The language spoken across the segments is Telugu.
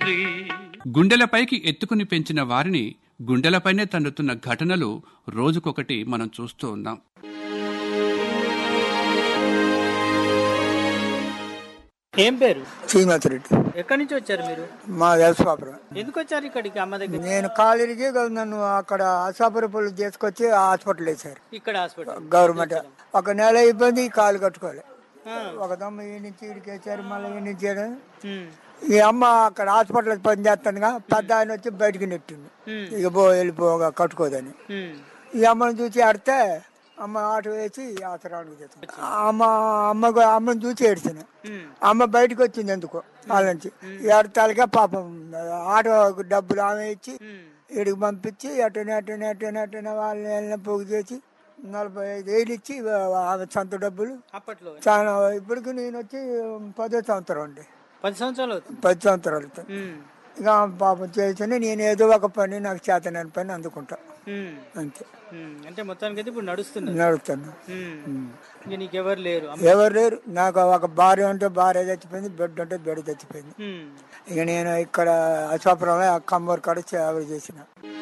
గుండెలపైకి ఎత్తుకుని పెంచిన వారిని గుండెలపైనే తండుతున్న ఘటనలు రోజుకొకటి మనం చూస్తూ ఉన్నాం ఏం పేరు శ్రీనాథ్ రెడ్డి ఎక్కడి నుంచి వచ్చారు మీరు మా వ్యవసాపురం ఎందుకు వచ్చారు ఇక్కడికి అమ్మ దగ్గర నేను కాలేజీకి నన్ను అక్కడ అసాపురపులు తీసుకొచ్చి హాస్పిటల్ వేశారు ఇక్కడ హాస్పిటల్ గవర్నమెంట్ ఒక నెల ఇబ్బంది కాలు కట్టుకోలే ఒక దమ్మ ఈ నుంచి ఇడికి వేసారు మళ్ళీ ఈ నుంచి ఈడ. ఈ అమ్మ అక్కడ హాస్పిటల్ పని చేస్తానుగా పెద్ద ఆయన వచ్చి బయటికి నెట్టింది ఇక పో వెళ్ళిపోగా కట్టుకోదని ఈ అమ్మని చూసి ఆడితే అమ్మ ఆటో వేసి ఆసరానికి తెచ్చింది అమ్మ అమ్మ అమ్మని చూసి ఏడ్చిన అమ్మ బయటకు వచ్చింది ఎందుకో వాళ్ళ నుంచి ఏడతాలుగా పాపం ఆటో డబ్బులు ఆమె ఇచ్చి ఇడికి పంపించి అటనే అటనే అటనే అటనే వాళ్ళని వెళ్ళిన పోగు చేసి నలభై ఐదు వేలు ఇచ్చి ఆమె సొంత డబ్బులు అప్పట్లో చాలా ఇప్పటికి నేను వచ్చి పదో సంవత్సరం అండి పది సంవత్సరాలు అవుతుంది పది సంవత్సరాలు అవుతుంది. ఉమ్. ఇక ఆమె పాపం చేసి నేను ఏదో ఒక పని నాకు చేతనని పని అందుకుంటా ఉమ్. అంతే ఉమ్. అంటే మొత్తానికి అయితే ఇప్పుడు నడుస్తుంది నడుస్తాను ఉమ్. ఇక నీకెవరు లేరు అమ్మ- ఎవరు లేరు నాకు ఒక భార్య ఉంటే భార్య చచ్చిపోయింది బిడ్డ ఉంటే బిడ్డ చచ్చిపోయింది ఉమ్. ఇక నేను ఇక్కడ అశోపురంలో కమ్మూరు కాడ సేవ చేసిన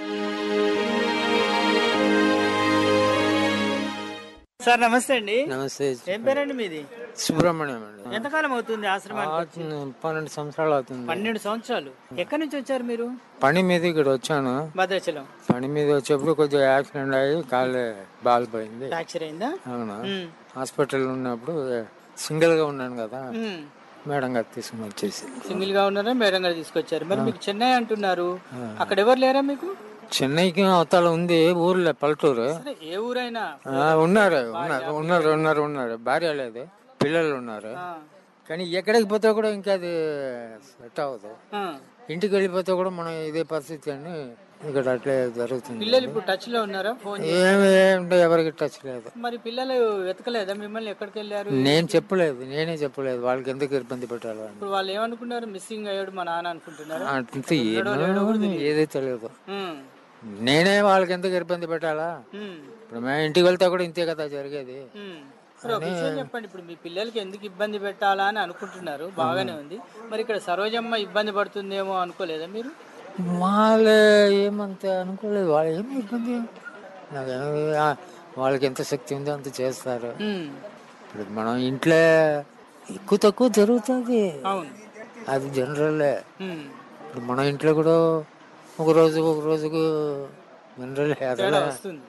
సార్ నమస్తే అండి నమస్తే ఏం పేరండి మీది సుబ్రహ్మణ్యం అండి ఎంతకాలం అవుతుంది ఆశ్రమానికి వచ్చి? ఆ, పన్నెండు సంవత్సరాలు అవుతుంది పన్నెండు సంవత్సరాలు ఎక్కడి నుంచి వచ్చారు మీరు పని మీద ఇక్కడ వచ్చాను భద్రాచలం పని మీద వచ్చేప్పుడు కొద్దిగా యాక్సిడెంట్ అయ్యి కాలు బాలిపోయింది ఫ్రాక్చర్ అయిందా అవునా ఉమ్. హాస్పిటల్ ఉన్నప్పుడు సింగిల్ గా ఉన్నాను కదా ఉమ్. మేడం గారు తీసుకుని వచ్చేసి సింగిల్ గా ఉన్నారా మేడం గారు తీసుకొచ్చారు మరి మీకు చెన్నై అంటున్నారు అక్కడ ఎవరు లేరా మీకు చెన్నైకి అవతల ఉంది ఊర్లో పల్లెటూరు సరే ఏ ఊరైనా ఆ, ఉన్నారు ఉన్నారు ఉన్నారు ఉన్నారు ఉన్నారు భార్య లేదు పిల్లలు ఉన్నారు ఆ. కానీ ఎక్కడికి పోతే కూడా ఇంకా అది సెట్ అవ్వదు ఆ. ఇంటికి వెళ్ళిపోతే కూడా మనం ఇదే పరిస్థితి అని ఇక్కడ అట్లే జరుగుతుంది పిల్లలు ఇప్పుడు టచ్ లో ఉన్నారా ఫోన్ ఏమి ఏమిటో ఎవరికి టచ్ లేదు మరి పిల్లలు వెతకలేదా మిమ్మల్ని ఎక్కడికి వెళ్ళారు నేను చెప్పలేదు నేనే చెప్పలేదు వాళ్ళకి ఎందుకు ఇబ్బంది పెట్టాలి అని ఇప్పుడు వాళ్ళు ఏమనుకున్నారు మిస్సింగ్ అయ్యాడు మా నాన్న అనుకుంటున్నారు అంత ఏమో ఏదో తెలియదు నేనే వాళ్ళకి ఎందుకు ఇబ్బంది పెట్టాలా ఇప్పుడు మేము ఇంటికి వెళ్తే కూడా ఇంతే కదా జరిగేది ఇప్పుడు ఒక విషయం చెప్పండి ఇప్పుడు మీ పిల్లలకి ఎందుకు ఇబ్బంది పెట్టాలా అని అనుకుంటున్నారు బాగానే ఉంది మరి ఇక్కడ సరోజమ్మ ఇబ్బంది పడుతుందేమో అనుకోలేదా మీరు వాళ్ళు ఏమంత అనుకోలేదు వాళ్ళు ఏమి ఇబ్బంది నాకేమీ ఆ, వాళ్ళకి ఎంత శక్తి ఉందో అంత చేస్తారు ఉమ్. ఇప్పుడు మనం ఇంట్లో ఎక్కువ తక్కువ జరుగుతుంది అవును అది జనరలే ఉమ్. ఇప్పుడు మన ఇంట్లో కూడా ఒక రోజు ఒక రోజుకు జనరల్ తేడా వస్తుంది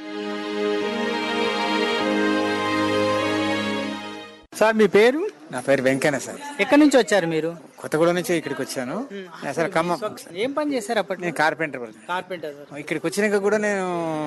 సార్ మీ పేరు నా పేరు వెంకన్న సార్ ఎక్కడి నుంచి వచ్చారు మీరు కొత్తగూడెం నుంచి ఇక్కడికి వచ్చాను అసలు ఖమ్మం ఏం పని చేశారు అప్పట్లో నేను కార్పెంటర్ కార్పెంటర్ ఇక్కడికి వచ్చినాక కూడా నేను